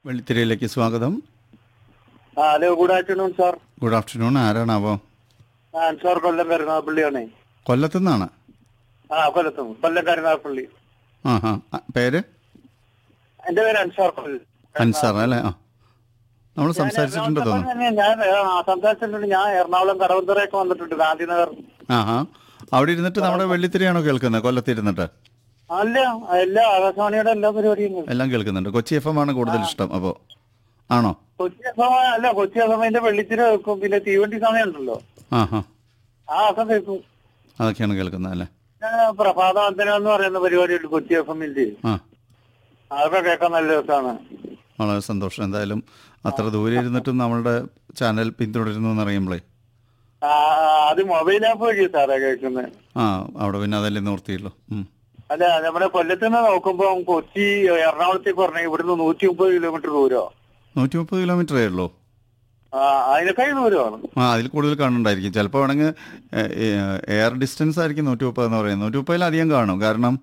വെള്ളിത്തിരയിലേക്ക് സ്വാഗതം ആ hello good afternoon sir good afternoon ആരാണാവോ ആ അൻസാർ കൊല്ലം കരുനാഗപ്പള്ളിയാണ് കൊല്ലത്തു നിന്നാണ് ആ കൊല്ലത്തും കൊല്ലം കരുനാഗപ്പള്ളി ആ ആ ആ, പേര് എന്റെ പേര് അൻസാർ കൊല്ലം അൻസാർ അല്ലേ ആ നമ്മൾ സംസാരിച്ചിട്ടുണ്ട് ഞാൻ തോന്നുന്നു തന്നെ- ഞാൻ ആ, സംസാരിച്ചിട്ടുണ്ട് ഞാൻ എറണാകുളം കടവന്തറയൊക്കെ വന്നിട്ടുണ്ട് ഗാന്ധിനഗർ ആ ആ അവിടെ ഇരുന്നിട്ട് നമ്മുടെ വെള്ളിത്തിരയാണോ കേൾക്കുന്നത് കൊല്ലത്തിരുന്നിട്ട് അല്ല എല്ലാ ആകാശവാണിയുടെ എല്ലാ പരിപാടിയും ഉണ്ട്. എല്ലാം കേൾക്കുന്നുണ്ട് കൊച്ചി എഫ് എം ആണ് കൂടുതൽ ഇഷ്ടം അപ്പോൾ ആണോ കൊച്ചി സമയം അല്ല കൊച്ചി സമയത്തിന്റെ വെള്ളിത്തിര വെക്കും പിന്നെ തീവണ്ടി സമയം ഉണ്ടല്ലോ ആ ആ ആ ഒക്കെ കേൾക്കും അതൊക്കെയാണ് കേൾക്കുന്നത് അല്ലേ പിന്നെ പ്രഭാതവന്ദനം എന്ന് പറയുന്ന പരിപാടിയുണ്ട് കൊച്ചി എഫ് എമ്മിന്റെ ആ അതൊക്കെ കേൾക്കാൻ നല്ല രസമാണ് വളരെ സന്തോഷം എന്തായാലും അത്ര ദൂരെ ഇരുന്നിട്ടും നമ്മളുടെ ചാനൽ പിന്തുടരുന്നു എന്നറിയുമ്പോഴേ ആ, അത് മൊബൈൽ ആപ്പ് വഴി സാറേ കേൾക്കുന്നത് ആ അവിടെ പിന്നെ അതല്ലേ നിവർത്തിയുള്ളൂ ഉം. അല്ല നമ്മുടെ കൊല്ലത്ത് നിന്ന് നോക്കുമ്പോ കൊച്ചി എറണാകുളത്തേക്ക് പറഞ്ഞ ഇവിടുന്ന് നൂറ്റി മുപ്പത് കിലോമീറ്റർ ദൂരമോ നൂറ്റി മുപ്പത് കിലോമീറ്ററേ ഉള്ളൂ ആ അതിനേക്കാൾ ദൂരമാണ് ആ അതിൽ കൂടുതൽ കാണുന്നുണ്ടായിരിക്കും ചിലപ്പോൾ വേണമെങ്കിൽ എയർ ഡിസ്റ്റൻസ് ആയിരിക്കും നൂറ്റി മുപ്പത് എന്ന് പറയുന്നത് നൂറ്റി മുപ്പതിലധികം കാണും കാരണം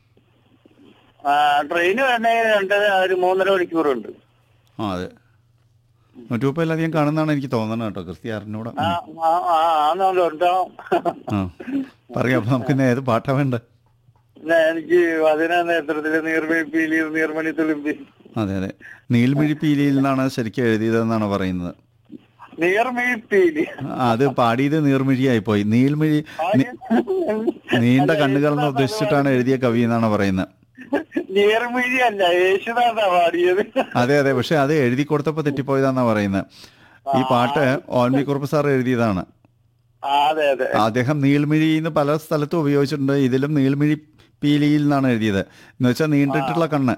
ട്രെയിന് വേണേ രണ്ട് ഒരു മൂന്നര മണിക്കൂറുണ്ട് ആ അതെ നൂറ്റി മുപ്പതിലധികം കാണുന്നതാണ് എനിക്ക് തോന്നുന്നത് കേട്ടോ ക്രിസ്ത്യ അറിഞ്ഞൂടെ ആ ആ ആ ആന്നല്ലോ ഉണ്ടാവും ആ പറയാം അപ്പൊ നമുക്ക് ഇന്ന് ഏത് പാട്ടാ വേണ്ട പിന്നെ എനിക്ക് അതിനാ നേതൃത്വത്തില് നീർമണിപ്പീലി നീർമണി തുളുമ്പി അതെ അതെ നീൽമിഴി പീലിയിൽ നിന്നാണ് ശരിക്കും എഴുതിയതെന്നാണ് പറയുന്നത് നീർമിഴിപ്പീലി ആ, അത് പാടിയത് നീർമിഴിയായി പോയി നീൽമിഴി നി- നീണ്ട കണ്ണുകൾ എന്ന് ഉദ്ദേശിച്ചിട്ടാണ് എഴുതിയ കവി എന്നാണ് പറയുന്നത് നീർമിഴി അല്ല യേശുദാസാ പാടിയത് അതെ അതെ പക്ഷെ അത് എഴുതി കൊടുത്തപ്പോൾ തെറ്റിപ്പോയതാന്നാ പറയുന്നത് ഈ പാട്ട് ഓൻവി കുറുപ്പ് സാർ എഴുതിയതാണ് ആ, അതെ അതെ അദ്ദേഹം നീൽമിഴി എന്ന് പല സ്ഥലത്തും ഉപയോഗിച്ചിട്ടുണ്ട് ഇതിലും നീൽമിഴി പീലിയിൽ നിന്നാണ് എഴുതിയത് എന്ന് വെച്ചാൽ നീണ്ടിട്ടുള്ള കണ്ണ്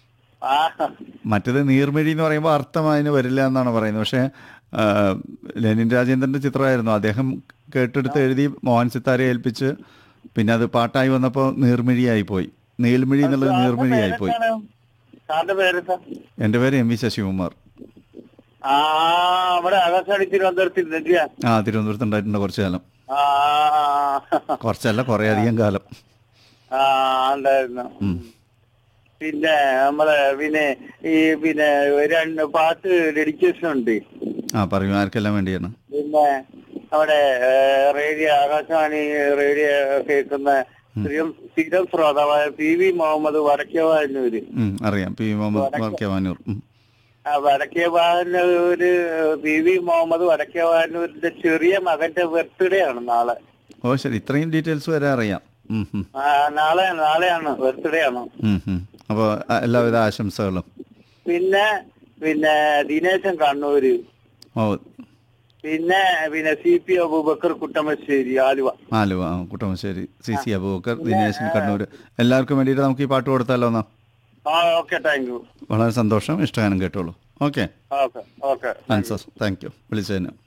ആ മറ്റേത് നീർമിഴി എന്ന് പറയുമ്പോൾ അർത്ഥം അതിന് വരില്ല എന്നാണ് പറയുന്നത് പക്ഷേ ആ, ലെനിൻ രാജേന്ദ്രന്റെ ചിത്രമായിരുന്നു അദ്ദേഹം കേട്ടെടുത്ത് എഴുതി മോഹൻ സിത്താരെ ഏൽപ്പിച്ച് പിന്നെ അത് പാട്ടായി വന്നപ്പോൾ നീർമിഴിയായി പോയി നീൽമിഴി എന്നുള്ളത് നീർമിഴിയായി പോയി പേരെന്താണ്? സാറിന്റെ പേരെന്താ എൻ്റെ പേര് എം വി ശശികുമാർ ആ നമ്മുടെ ആകാശവാണി തിരുവനന്തപുരത്ത് ഇരുന്നിട്ടില്ല ആ തിരുവനന്തപുരത്ത് ഉണ്ടായിട്ടുണ്ട് കുറച്ചു കാലം ആ കുറച്ചല്ല കുറേ അധികം കാലം ആ ഉണ്ടായിരുന്നു ഉം. പിന്നെ നമ്മളെ പിന്നെ ഈ പിന്നെ രണ്ട് പാട്ട് ഡെഡിക്കേഷൻ ഉണ്ട് ആ പറയൂ ആർക്കെല്ലാം വേണ്ടിയാണ് പിന്നെ നമ്മുടെ ഏഹ്, റേഡിയോ ആകാശവാണി റേഡിയോ കേൾക്കുന്ന സ്ഥിരം സ്ഥിരം ശ്രോതാവായ പി വി മുഹമ്മദ് വടക്കേവാനൂര് ഉം, അറിയാം പി മുഹമ്മദ് വർക്കവാനൂർ ഉം. ആ വടക്കേവാനൂര് പി വി മുഹമ്മദ് വടക്കേവാനൂരിന്റെ ചെറിയ മകന്റെ ബർത്ത്ഡേ ആണ് നാളെ ഓ ശരി ഇത്രയും ഡീറ്റെയിൽസ് വരെ അറിയാം ഉം, ഉം. ആ നാളെ നാളെയാണ് ബർത്ത്ഡേ ആണ് ഉം, ഉം. അപ്പോൾ ആ, എല്ലാവിധ ആശംസകളും പിന്നെ പിന്നെ ദിനേശൻ കണ്ണൂര് ഓ പിന്നെ പിന്നെ സി പി അബൂബക്കർ കുട്ടമശ്ശേരി ആലുവ ആലുവ ആ, കുട്ടമശ്ശേരി സി സി അബൂബക്കർ ദിനേശൻ കണ്ണൂർ എല്ലാവർക്കും വേണ്ടിയിട്ട് നമുക്ക് ഈ പാട്ട് കൊടുത്താലോ എന്നാ ആ ഓക്കെ താങ്ക് യു വളരെ സന്തോഷം ഇഷ്ടഗാനം കേട്ടോളൂ okay okay okay Ansar thank you വിളിച്ചതിന്